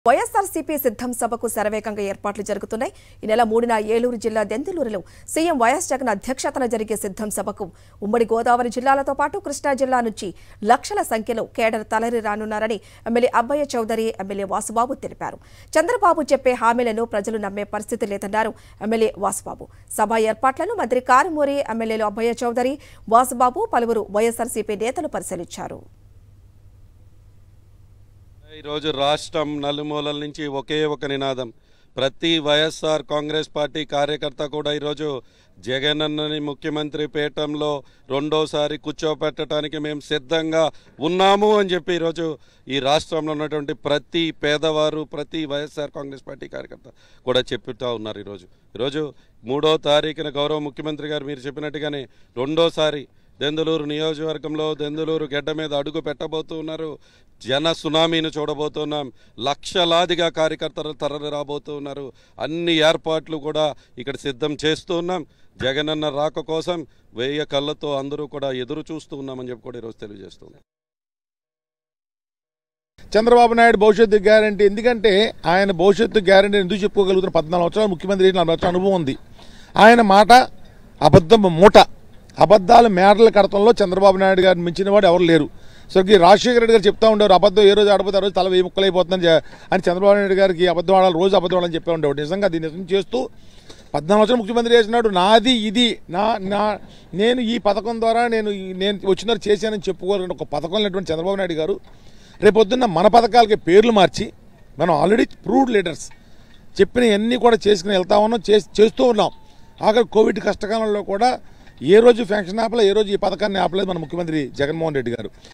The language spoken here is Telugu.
వైఎస్ఆర్సీపీ సిద్ధం సభకు శరవేగంగా ఏర్పాట్లు జరుగుతున్నాయి ఈ నెల మూడున ఏలూరు జిల్లా దెందులూరులో సీఎం వైఎస్ జగన్ అధ్యక్షతన జరిగే సిద్ధం సభకు ఉమ్మడి గోదావరి జిల్లాలతో పాటు కృష్ణా జిల్లా నుంచి లక్షల సంఖ్యలో కేడర్ తలరి రానున్నారని ఎమ్మెల్యే అబ్బయ్య చౌదరి ఎమ్మెల్యే వాసుబాబు తెలిపారు చంద్రబాబు చెప్పే హామీలను ప్రజలు నమ్మే పరిస్థితి లేదన్నారు ఎమ్మెల్యే వాసుబాబు సభ ఏర్పాట్లను మంత్రి కారుమూరి ఎమ్మెల్యేలు అబ్బయ్య చౌదరి వాసుబాబు పలువురు వైఎస్ఆర్సీపీ నేతలు పరిశీలించారు ఈరోజు రాష్ట్రం నలుమూలల నుంచి ఒకే ఒక నినాదం ప్రతి వైఎస్ఆర్ కాంగ్రెస్ పార్టీ కార్యకర్త కూడా ఈరోజు జగనన్నని ముఖ్యమంత్రి పీఠంలో రెండోసారి కూర్చోపెట్టడానికి మేము సిద్ధంగా ఉన్నాము అని చెప్పి ఈరోజు ఈ రాష్ట్రంలో ఉన్నటువంటి ప్రతి పేదవారు ప్రతి వైఎస్ఆర్ కాంగ్రెస్ పార్టీ కార్యకర్త కూడా చెప్తా ఉన్నారు ఈరోజు ఈరోజు మూడో తారీఖున గౌరవ ముఖ్యమంత్రి గారు మీరు చెప్పినట్టుగానే రెండోసారి దెందులూరు నియోజకవర్గంలో దెందులూరు గడ్డ మీద అడుగు పెట్టబోతూ ఉన్నారు జన సునామీని చూడబోతున్నాం లక్షలాదిగా కార్యకర్తలు తరలి రాబోతూ ఉన్నారు అన్ని ఏర్పాట్లు కూడా ఇక్కడ సిద్ధం చేస్తూ ఉన్నాం జగనన్న రాక కోసం వెయ్యి కళ్ళతో అందరూ కూడా ఎదురు చూస్తూ ఉన్నామని చెప్పి కూడా ఈరోజు తెలియజేస్తున్నాం చంద్రబాబు నాయుడు భవిష్యత్తు గ్యారంటీ ఎందుకంటే ఆయన భవిష్యత్తు గ్యారంటీ ఎందుకు చెప్పుకోగలుగుతున్న పద్నాలుగు సంవత్సరాలు ముఖ్యమంత్రి చేసిన నలభై సంవత్సరాల అనుభవం ఉంది ఆయన మాట అబద్ధం మూట అబద్ధాల మేడల కడతంలో చంద్రబాబు నాయుడు గారిని మించిన వాడు ఎవరు లేరు స్వర్గీయ రాజశేఖర రెడ్డి గారు చెప్తా ఉండేవారు అబద్ధం ఏ రోజు ఆడపోతే ఆ రోజు తల వెయ్యి ముక్కలైపోతుందని చె- అని చంద్రబాబు నాయుడు గారికి అబద్ధం ఆడాలి రోజు అబద్ధం ఆడాలని చెప్పి ఉండేవాడు నిజంగా దీన్ని నిజం చేస్తూ పద్నాలుగు సంవత్సరాలు ముఖ్యమంత్రి చేసినాడు నాది ఇది నా నా నేను ఈ పథకం ద్వారా నేను ఈ- నేను వచ్చిన చేశానని చెప్పుకోవాలని ఒక పథకం లేనటువంటి చంద్రబాబు నాయుడు గారు రేపొద్దున్న మన పథకాలకి పేర్లు మార్చి మనం ఆల్రెడీ ప్రూవ్డ్ లీడర్స్ చెప్పినవన్నీ కూడా చేసుకుని వెళ్తా ఉన్నాం చేస్- చేస్తూ ఉన్నాం ఆఖరి కోవిడ్ కష్టకాలంలో కూడా ఏ రోజు ఫ్యాంక్షన్ ఆపలే ఏ రోజు ఈ పథకాన్ని ఆపలేదు మన ముఖ్యమంత్రి జగన్మోహన్ రెడ్డి గారు